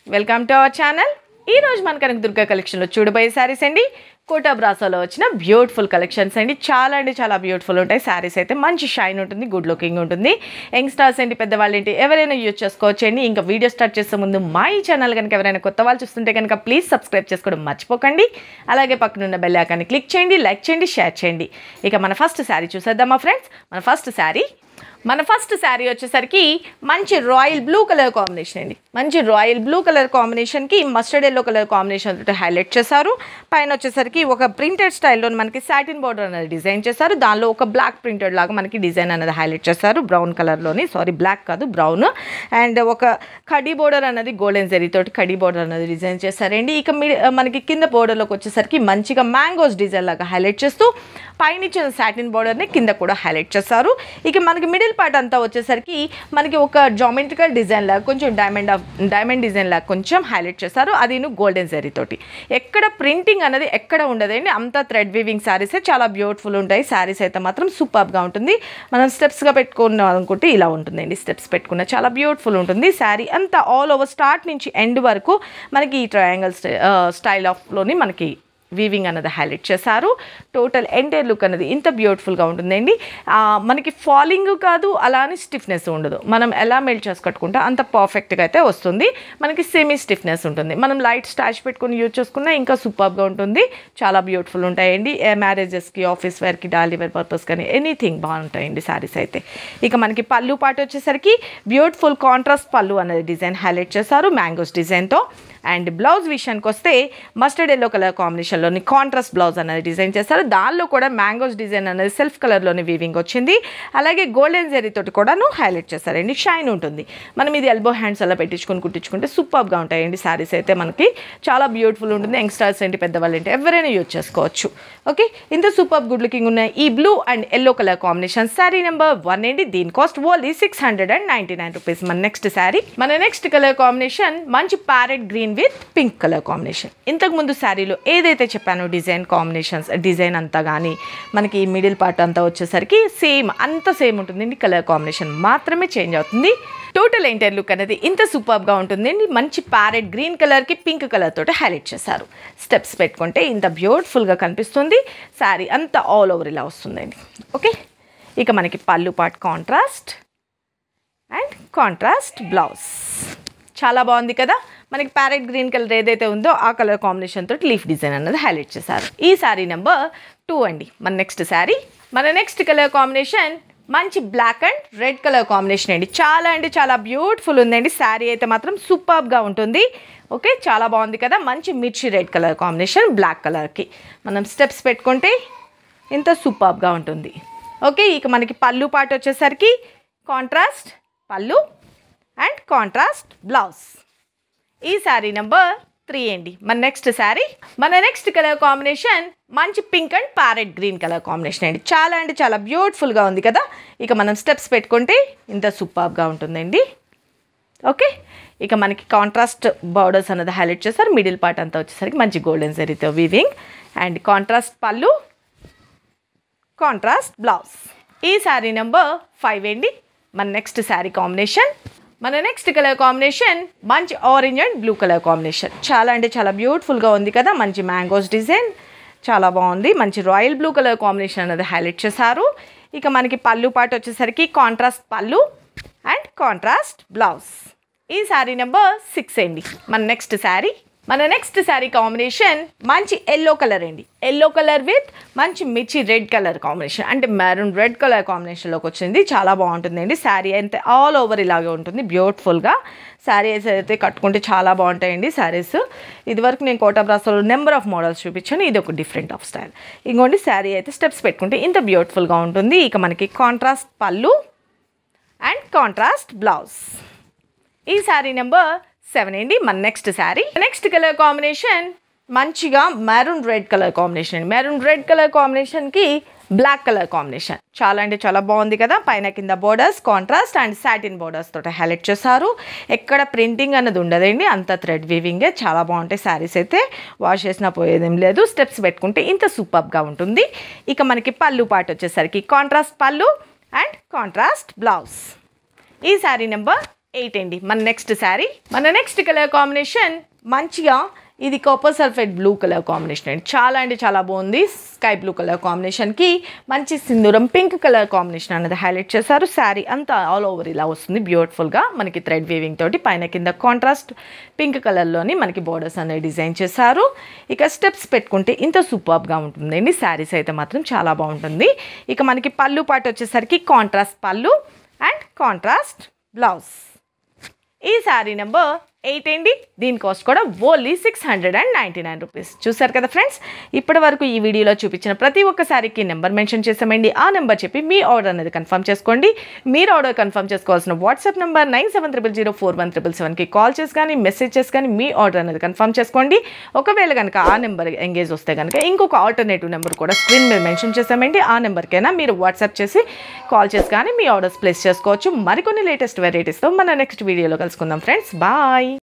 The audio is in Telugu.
వెల్కమ్ టు అవర్ ఛానల్ ఈ రోజు మన కనుక దుర్గా కలెక్షన్లో చూడబోయే శారీస్ అండి కోటా బ్రాసోలో వచ్చిన బ్యూటిఫుల్ కలెక్షన్స్ అండి చాలా అంటే చాలా బ్యూటిఫుల్ ఉంటాయి శారీస్ అయితే మంచి షైన్ ఉంటుంది గుడ్ లుకింగ్ ఉంటుంది యంగ్స్టర్స్ ఏంటి పెద్దవాళ్ళు ఏంటి ఎవరైనా యూజ్ చేసుకోవచ్చు అండి ఇంకా వీడియో స్టార్ట్ చేసే ముందు మా ఈ ఛానల్ కనుక ఎవరైనా కొత్త వాళ్ళు చూస్తుంటే కనుక ప్లీజ్ సబ్స్క్రైబ్ చేసుకోవడం మర్చిపోకండి అలాగే పక్కనున్న బెల్ ఐకాన్ని క్లిక్ చేయండి లైక్ చేయండి షేర్ చేయండి ఇక మన ఫస్ట్ శారీ చూసేద్దామా ఫ్రెండ్స్ మన ఫస్ట్ శారీ మన ఫస్ట్ శారీ వచ్చేసరికి మంచి రాయల్ బ్లూ కలర్ కాంబినేషన్ అండి మంచి రాయల్ బ్లూ కలర్ కాంబినేషన్కి మస్టర్డ్ ఎల్లో కలర్ కాంబినేషన్ తోటి హైలైట్ చేశారు పైన వచ్చేసరికి ఒక ప్రింటెడ్ స్టైల్లో మనకి సాటిన్ బార్డర్ అనేది డిజైన్ చేశారు దానిలో ఒక బ్లాక్ ప్రింటెడ్ లాగా మనకి డిజైన్ అనేది హైలైట్ చేశారు బ్రౌన్ కలర్లోని సారీ బ్లాక్ కాదు బ్రౌన్ అండ్ ఒక కడీ బోర్డర్ అనేది గోల్డెన్ జెరీ తోటి కడీ బోర్డర్ అనేది డిజైన్ చేశారండి ఇక మీ మనకి కింద బోర్డర్లోకి వచ్చేసరికి మంచిగా మ్యాంగోస్ డిజైన్ లాగా హైలైట్ చేస్తూ పైన ఇచ్చిన సాటిన్ బార్డర్ని కింద కూడా హైలైట్ చేస్తారు ఇక మనకి మిడిల్ పార్ట్ అంతా వచ్చేసరికి మనకి ఒక జామెట్రికల్ డిజైన్ లాగా కొంచెం డైమండ్ ఆఫ్ డైమండ్ డిజైన్ లాగా కొంచెం హైలైట్ చేస్తారు అది గోల్డెన్ జరీ తోటి ఎక్కడ ప్రింటింగ్ అనేది ఎక్కడ ఉండదండి అంతా థ్రెడ్ వీవింగ్ శారీసే చాలా బ్యూటిఫుల్ ఉంటాయి శారీస్ అయితే మాత్రం సూపర్గా ఉంటుంది మనం స్టెప్స్గా పెట్టుకున్నాం అనుకుంటే ఇలా ఉంటుందండి స్టెప్స్ పెట్టుకున్న చాలా బ్యూటిఫుల్ ఉంటుంది శారీ అంతా ఆల్ ఓవర్ స్టార్ట్ నుంచి ఎండ్ వరకు మనకి ఈ ట్రయాంగిల్ స్టైల్ ఆఫ్లోని మనకి వీవింగ్ అన్నది హైలైట్ చేశారు టోటల్ ఎంటైర్ లుక్ అనేది ఇంత బ్యూటిఫుల్గా ఉంటుందండి ఆ, మనకి ఫాలింగ్ కాదు అలా అని స్టిఫ్నెస్ ఉండదు మనం ఎలా మెల్ట్ చేసి కట్టుకుంటే అంత పర్ఫెక్ట్గా అయితే వస్తుంది మనకి సెమీ స్టిఫ్నెస్ ఉంటుంది మనం లైట్ స్టాచ్ పెట్టుకుని యూజ్ చేసుకున్నా ఇంకా సూపర్గా ఉంటుంది చాలా బ్యూటిఫుల్ ఉంటాయండి మ్యారేజెస్కి ఆఫీస్ వేర్కి డాలీ వేర్ పర్పస్ కానీ ఎనీథింగ్ బాగుంటాయండి శారీస్ అయితే ఇక మనకి పళ్ళు పాటు వచ్చేసరికి బ్యూటిఫుల్ కాంట్రాస్ట్ పళ్ళు అనేది డిజైన్ హైలైట్ చేశారు మ్యాంగోస్ డిజైన్తో అండ్ బ్లౌజ్ విషయానికి వస్తే మస్టర్డ్ ఎల్లో కలర్ కాంబినేషన్లోని కాంట్రాస్ట్ బ్లౌజ్ అనేది డిజైన్ చేస్తారు దానిలో కూడా మ్యాంగోస్ డిజైన్ అనేది సెల్ఫ్ కలర్లోని వీవింగ్ వచ్చింది అలాగే గోల్డెన్ జెరీ తోటి కూడాను హైలైట్ చేస్తారండి షైన్ ఉంటుంది మనం ఇది ఎల్బో హ్యాండ్స్ అలా పెట్టించుకొని కుట్టించుకుంటే సూపర్గా ఉంటాయండి శారీస్ అయితే మనకి చాలా బ్యూటిఫుల్ ఉంటుంది యంగ్స్టర్స్ ఏంటి పెద్దవాళ్ళు ఏంటి ఎవరైనా యూజ్ చేసుకోవచ్చు ఓకే ఇంత సూపర్ గుడ్ లుకింగ్ ఉన్న ఈ blue and yellow colour combination sari number one ఏంటి దీని cost only six hundred and ninety nine rupees మన నెక్స్ట్ శారీ మన నెక్స్ట్ కలర్ కాంబినేషన్ మంచి parrot green with pink colour combination ఇంతకు ముందు శారీలో ఏదైతే చెప్పానో డిజైన్ కాంబినేషన్స్ డిజైన్ అంతా కానీ మనకి మిడిల్ పార్ట్ అంతా వచ్చేసరికి సేమ్ అంత సేమ్ ఉంటుంది కలర్ కాంబినేషన్ మాత్రమే చేంజ్ అవుతుంది టోటల్ ఎంటైర్ లుక్ అనేది ఇంత సూపర్గా ఉంటుందండి మంచి ప్యారెట్ గ్రీన్ కలర్కి పింక్ కలర్ తోటి హైలైట్ చేశారు స్టెప్స్ పెట్టుకుంటే ఇంత బ్యూటిఫుల్గా కనిపిస్తుంది శారీ అంతా ఆల్ ఓవర్ ఇలా వస్తుందండి ఓకే ఇక మనకి pallu part contrast and contrast blouse చాలా బాగుంది కదా మనకి ప్యారెట్ గ్రీన్ కలర్ ఏదైతే ఉందో ఆ కలర్ కాంబినేషన్ తోటి లీఫ్ డిజైన్ అన్నది హైలైట్ చేశారు ఈ శారీ నెంబర్ టూ అండి మన నెక్స్ట్ శారీ మన నెక్స్ట్ కలర్ కాంబినేషన్ మంచి black and red colour combination అండి చాలా అంటే చాలా బ్యూటిఫుల్ ఉందండి శారీ అయితే మాత్రం సూపర్గా ఉంటుంది ఓకే చాలా బాగుంది కదా మంచి మిర్చి రెడ్ కలర్ కాంబినేషన్ బ్లాక్ కలర్కి మనం స్టెప్స్ పెట్టుకుంటే ఇంత సూపర్గా ఉంటుంది ఓకే ఇక మనకి పళ్ళు పాట వచ్చేసరికి కాంట్రాస్ట్ పళ్ళు అండ్ కాంట్రాస్ట్ బ్లౌజ్ ఈ శారీ నెంబర్ త్రీ అండి మన నెక్స్ట్ శారీ మన నెక్స్ట్ కలర్ కాంబినేషన్ మంచి pink and parrot green colour combination అండి చాలా అంటే చాలా బ్యూటిఫుల్గా ఉంది కదా ఇక మనం స్టెప్స్ పెట్టుకుంటే ఇంత సూపర్గా ఉంటుందండి ఓకే ఇక మనకి కాంట్రాస్ట్ బార్డర్స్ అన్నది హైలైట్ చేస్తారు మిడిల్ పార్ట్ అంతా వచ్చేసరికి మంచి గోల్డెన్ జరీతో వీవింగ్ అండ్ కాంట్రాస్ట్ పళ్ళు కాంట్రాస్ట్ బ్లౌజ్ ఈ శారీ నెంబర్ ఫైవ్ అండి మన నెక్స్ట్ శారీ కాంబినేషన్ మన నెక్స్ట్ కలర్ కాంబినేషన్ మంచి orange and blue colour combination చాలా అంటే చాలా బ్యూటిఫుల్గా ఉంది కదా మంచి మ్యాంగోస్ డిజైన్ చాలా బాగుంది మంచి రాయల్ బ్లూ కలర్ కాంబినేషన్ అనేది హైలైట్ చేశారు ఇక మనకి పళ్ళు పాటు వచ్చేసరికి కాంట్రాస్ట్ పళ్ళు అండ్ కాంట్రాస్ట్ బ్లౌజ్ ఈ శారీ నెంబర్ సిక్స్ అండి మన నెక్స్ట్ శారీ మన నెక్స్ట్ శారీ కాంబినేషన్ మంచి ఎల్లో కలర్ అండి ఎల్లో కలర్ విత్ మంచి మిర్చి రెడ్ కలర్ కాంబినేషన్ అంటే మెరూన్ రెడ్ కలర్ కాంబినేషన్లోకి వచ్చింది చాలా బాగుంటుందండి శారీ అయితే ఆల్ ఓవర్ ఇలాగే ఉంటుంది బ్యూటిఫుల్గా శారీస్ అయితే కట్టుకుంటే చాలా బాగుంటాయండి శారీస్ ఇదివరకు నేను కోటా బ్రాసోలో నెంబర్ ఆఫ్ మోడల్స్ చూపించాను ఇది ఒక డిఫరెంట్ ఆఫ్ స్టైల్ ఇంకోటి శారీ అయితే స్టెప్స్ పెట్టుకుంటే ఇంత బ్యూటిఫుల్గా ఉంటుంది ఇక మనకి కాంట్రాస్ట్ పళ్ళు అండ్ కాంట్రాస్ట్ బ్లౌజ్ ఈ శారీ నెంబర్ సెవెన్ అండి మన next sari next colour combination మంచిగా మెరూన్ రెడ్ కలర్ కాంబినేషన్ అండి మెరూన్ రెడ్ కలర్ కాంబినేషన్కి బ్లాక్ కలర్ కాంబినేషన్ చాలా అంటే చాలా బాగుంది కదా పైన కింద borders contrast and satin borders తోటి హైలైట్ చేశారు ఎక్కడ ప్రింటింగ్ అన్నది ఉండదండి అంత థ్రెడ్ వీవింగే చాలా బాగుంటాయి శారీస్ అయితే వాష్ చేసినా పోయేదేం లేదు స్టెప్స్ పెట్టుకుంటే ఇంత సూపర్గా ఉంటుంది ఇక మనకి పళ్ళు పాటు వచ్చేసరికి కాంట్రాస్ట్ పళ్ళు అండ్ కాంట్రాస్ట్ బ్లౌజ్ ఈ శారీ నెంబర్ ఎయిట్ అండి మన నెక్స్ట్ శారీ మన నెక్స్ట్ కలర్ కాంబినేషన్ మంచిగా ఇది copper sulphate blue colour combination అండి చాలా అంటే చాలా బాగుంది స్కై బ్లూ కలర్ కాంబినేషన్కి మంచి సింధూరం పింక్ కలర్ కాంబినేషన్ అనేది హైలైట్ చేశారు శారీ అంతా ఆల్ ఓవర్ ఇలా వస్తుంది బ్యూటిఫుల్గా మనకి థ్రెడ్ వీవింగ్ తోటి పైన కింద కాంట్రాస్ట్ పింక్ కలర్లోని మనకి బోర్డర్స్ అనేది డిజైన్ చేశారు ఇక స్టెప్స్ పెట్టుకుంటే ఇంత సూపర్గా ఉంటుందండి శారీస్ అయితే మాత్రం చాలా బాగుంటుంది ఇక మనకి పళ్ళు పాటు వచ్చేసరికి కాంట్రాస్ట్ పళ్ళు అండ్ కాంట్రాస్ట్ బ్లౌజ్ ఈ శారీ నెంబర్ ఎయిట్ అండి దీని కాస్ట్ కూడా only six hundred and ninety nine rupees చూసారు కదా ఫ్రెండ్స్ ఇప్పటి వరకు ఈ వీడియోలో చూపించిన ప్రతి ఒక్క శారీకి నెంబర్ మెన్షన్ చేసామండి ఆ నెంబర్ చెప్పి మీ ఆర్డర్ అనేది కన్ఫర్మ్ చేసుకోండి మీరు ఆర్డర్ కన్ఫర్మ్ చేసుకోవాల్సిన WhatsApp number nine seven triple zero four one triple సెవెన్కి కాల్ చేసి కానీ మెసేజ్ చేసి కానీ మీ ఆర్డర్ అనేది కన్ఫర్మ్ చేసుకోండి ఒకవేళ కనుక ఆ నెంబర్ ఎంగేజ్ వస్తే కనుక ఇంకొక ఆల్టర్నేటివ్ నెంబర్ కూడా స్క్రీన్ మీద మెన్షన్ చేసామండి ఆ నెంబర్కైనా మీరు వాట్సాప్ చేసి కాల్ చేసి కానీ మీ ఆర్డర్స్ ప్లేస్ చేసుకోవచ్చు మరికొన్ని లేటెస్ట్ వెరైటీస్తో మన నెక్స్ట్ వీడియోలో కలుసుకుందాం ఫ్రెండ్స్ బాయ్